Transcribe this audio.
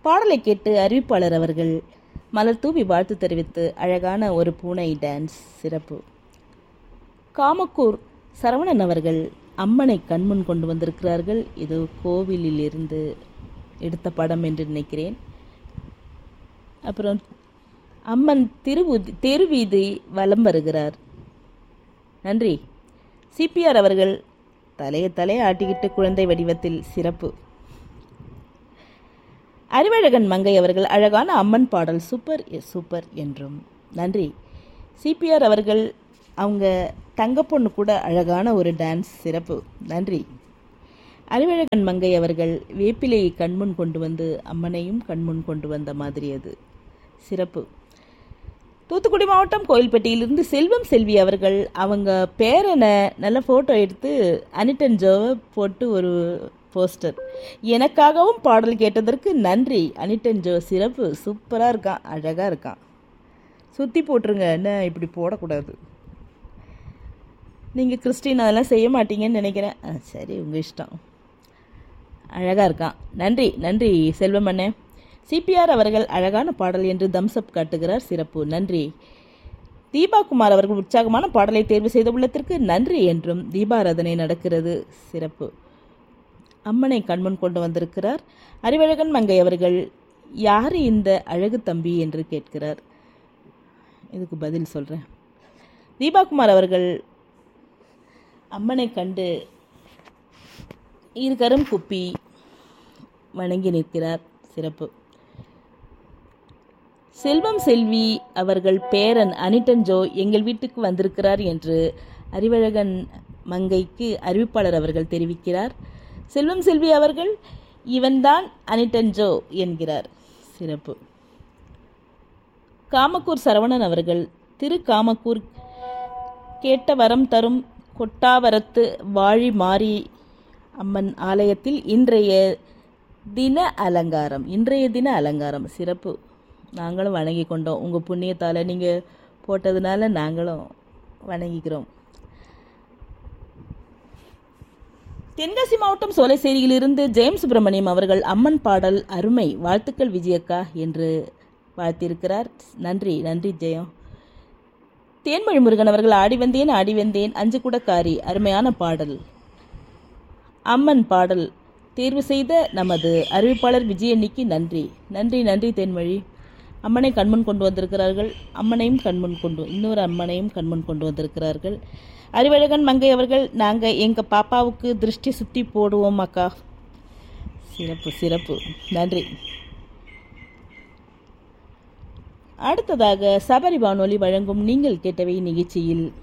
பாடலை கேட்டு அறிவிப்பாளர் அவர்கள் மலர் தூவி வாழ்த்து தெரிவித்து அழகான ஒரு பூனை டான்ஸ் சிறப்பு காமக்கூர் சரவணன் அவர்கள் அம்மனை கண்முன் கொண்டு வந்திருக்கிறார்கள் இது கோவிலில் இருந்து எடுத்த படம் என்று நினைக்கிறேன் அப்புறம் அம்மன் திருவுதி தெருவீதி வலம் வருகிறார் நன்றி சிபிஆர் அவர்கள் தலையை தலையை ஆட்டிக்கிட்டு குழந்தை வடிவத்தில் சிறப்பு அறிவழகன் மங்கை அவர்கள் அழகான அம்மன் பாடல் சூப்பர் எ- சூப்பர் என்றும் நன்றி சிபிஆர் அவர்கள் அவங்க தங்கப்பொண்ணு கூட அழகான ஒரு டான்ஸ் சிறப்பு நன்றி அறிவழகன் மங்கை அவர்கள் வேப்பிலையை கண்முன் கொண்டு வந்து அம்மனையும் கண்முன் கொண்டு வந்த மாதிரி அது சிறப்பு தூத்துக்குடி மாவட்டம் கோயில்பட்டியிலிருந்து செல்வம் செல்வி அவர்கள் அவங்க பேரனை நல்ல ஃபோட்டோ எடுத்து அனிட்டன் ஜோவை போட்டு ஒரு போஸ்டர் எனக்காகவும் பாடல் கேட்டதற்கு நன்றி அனிட்டன் ஜோ சிறப்பு சூப்பராக இருக்கான் அழகாக இருக்கான் சுற்றி போட்டுருங்க என்ன இப்படி போடக்கூடாது நீங்கள் கிறிஸ்டின் அதெல்லாம் செய்ய மாட்டீங்கன்னு நினைக்கிறேன் ஆ, சரி உங்கள் இஷ்டம் அழகாக இருக்கான் நன்றி நன்றி செல்வம் அண்ணே சிபிஆர் அவர்கள் அழகான பாடல் என்று தம்ஸ்அப் காட்டுகிறார் சிறப்பு நன்றி தீபா குமார் அவர்கள் உற்சாகமான பாடலை தேர்வு செய்த உள்ளத்திற்கு நன்றி என்றும் தீபாராதனை நடக்கிறது சிறப்பு அம்மனை கண்முன் கொண்டு வந்திருக்கிறார் அறிவழகன் மங்கை அவர்கள் யார் இந்த அழகு தம்பி என்று கேட்கிறார் இதுக்கு பதில் சொல்கிறேன் தீபாகுமார் அவர்கள் அம்மனை கண்டு இருகரம் குப்பி வணங்கி நிற்கிறார் சிறப்பு செல்வம் செல்வி அவர்கள் பேரன் அனிட்டன் ஜோ எங்கள் வீட்டுக்கு வந்திருக்கிறார் என்று அறிவழகன் மங்கைக்கு அறிவிப்பாளர் அவர்கள் தெரிவிக்கிறார் செல்வம் செல்வி அவர்கள் இவன்தான் அனிட்டன் ஜோ என்கிறார் சிறப்பு காமக்கூர் சரவணன் அவர்கள் திரு காமக்கூர் கேட்ட வரம் தரும் கொட்டாவரத்து வாழி மாறி அம்மன் ஆலயத்தில் இன்றைய தின அலங்காரம் இன்றைய தின அலங்காரம் சிறப்பு நாங்களும் வணங்கி கொண்டோம் உங்கள் புண்ணியத்தால் நீங்கள் போட்டதுனால நாங்களும் வணங்கிக்கிறோம் தென்காசி மாவட்டம் சோலைசேரியிலிருந்து ஜெயம் சுப்பிரமணியம் அவர்கள் அம்மன் பாடல் அருமை வாழ்த்துக்கள் விஜயக்கா என்று வாழ்த்தியிருக்கிறார் நன்றி நன்றி ஜெயம் தேன்மொழி முருகன் அவர்கள் ஆடி வந்தேன் ஆடி வந்தேன் அஞ்சு குடக்காரி அருமையான பாடல் அம்மன் பாடல் தேர்வு செய்த நமது அறிவிப்பாளர் விஜயன்னிக்கு நன்றி நன்றி நன்றி தேன்மொழி அம்மனை கண்முன் கொண்டு வந்திருக்கிறார்கள் அம்மனையும் கண்முன் கொண்டு இன்னொரு அம்மனையும் கண்முன் கொண்டு வந்திருக்கிறார்கள் அறிவழகன் மங்கை அவர்கள் நாங்கள் எங்கள் பாப்பாவுக்கு திருஷ்டி சுத்தி போடுவோம் அக்கா சிறப்பு சிறப்பு நன்றி அடுத்ததாக சபரி வானொலி வழங்கும் நீங்கள் கேட்டவை நிகழ்ச்சியில்